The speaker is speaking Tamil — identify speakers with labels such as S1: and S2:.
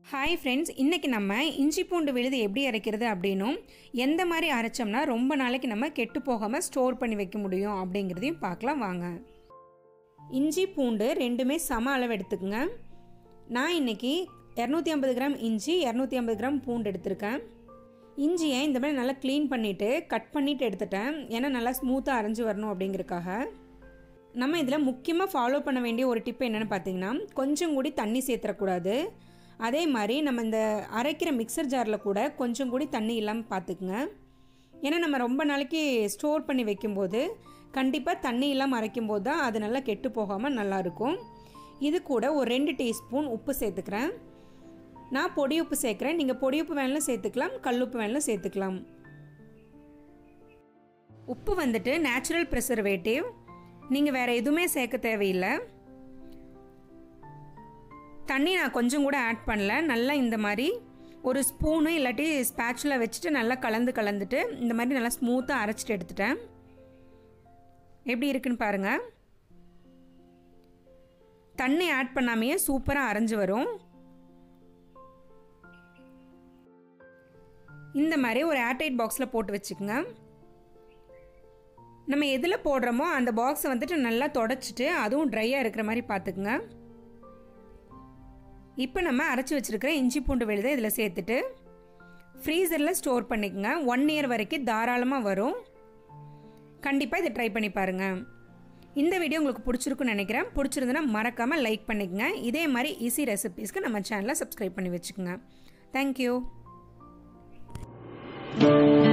S1: ஹாய் ஃப்ரெண்ட்ஸ் இன்றைக்கி நம்ம இஞ்சி பூண்டு விழுது எப்படி அரைக்கிறது அப்படின்னும் எந்த மாதிரி அரைச்சோம்னா ரொம்ப நாளைக்கு நம்ம கெட்டு போகாமல் ஸ்டோர் பண்ணி வைக்க முடியும் அப்படிங்கிறதையும் பார்க்கலாம் வாங்க இஞ்சி பூண்டு ரெண்டுமே சம அளவு எடுத்துக்கோங்க நான் இன்றைக்கி இரநூத்தி ஐம்பது கிராம் இஞ்சி இரநூத்தி ஐம்பது கிராம் பூண்டு எடுத்திருக்கேன் இஞ்சியை இந்த மாதிரி நல்லா க்ளீன் பண்ணிவிட்டு கட் பண்ணிவிட்டு எடுத்துட்டேன் ஏன்னா நல்லா ஸ்மூத்தாக அரைஞ்சி வரணும் அப்படிங்கிறக்காக நம்ம இதில் முக்கியமாக ஃபாலோ பண்ண வேண்டிய ஒரு டிப் என்னென்னு பார்த்தீங்கன்னா கொஞ்சம் கூடி தண்ணி சேர்த்துறக்கூடாது அதே மாதிரி நம்ம இந்த அரைக்கிற மிக்சர் ஜாரில் கூட கொஞ்சம் கூடி தண்ணி இல்லாமல் பார்த்துக்குங்க ஏன்னா நம்ம ரொம்ப நாளைக்கு ஸ்டோர் பண்ணி வைக்கும்போது கண்டிப்பாக தண்ணி இல்லாமல் அரைக்கும் போது தான் அது நல்லா கெட்டு போகாமல் நல்லாயிருக்கும் இது கூட ஒரு ரெண்டு டீஸ்பூன் உப்பு சேர்த்துக்கிறேன் நான் பொடி உப்பு சேர்க்குறேன் நீங்கள் பொடி உப்பு வேணாலும் சேர்த்துக்கலாம் கல் உப்பு வேணாலும் சேர்த்துக்கலாம் உப்பு வந்துட்டு நேச்சுரல் ப்ரிசர்வேட்டிவ் நீங்கள் வேறு எதுவுமே சேர்க்க தேவையில்லை தண்ணி நான் கொஞ்சம் கூட ஆட் பண்ணல நல்லா இந்த மாதிரி ஒரு ஸ்பூனு இல்லாட்டி ஸ்பேச்சுல வச்சுட்டு நல்லா கலந்து கலந்துட்டு இந்த மாதிரி நல்லா ஸ்மூத்தாக அரைச்சிட்டு எடுத்துட்டேன் எப்படி இருக்குன்னு பாருங்கள் தண்ணி ஆட் பண்ணாமையே சூப்பராக அரைஞ்சு வரும் இந்த மாதிரி ஒரு ஏர்டைட் பாக்ஸில் போட்டு வச்சுக்கோங்க நம்ம எதில் போடுறோமோ அந்த பாக்ஸை வந்துட்டு நல்லா தொடச்சிட்டு அதுவும் ட்ரையாக இருக்கிற மாதிரி பார்த்துக்குங்க இப்போ நம்ம அரைச்சி வச்சுருக்கிற இஞ்சி பூண்டு விழுதை இதில் சேர்த்துட்டு ஃப்ரீசரில் ஸ்டோர் பண்ணிக்கோங்க ஒன் இயர் வரைக்கும் தாராளமாக வரும் கண்டிப்பாக இதை ட்ரை பண்ணி பாருங்கள் இந்த வீடியோ உங்களுக்கு பிடிச்சிருக்குன்னு நினைக்கிறேன் பிடிச்சிருந்துன்னா மறக்காமல் லைக் பண்ணிக்கங்க இதே மாதிரி ஈஸி ரெசிபீஸ்க்கு நம்ம சேனலை சப்ஸ்கிரைப் பண்ணி வச்சுக்கோங்க தேங்க்யூ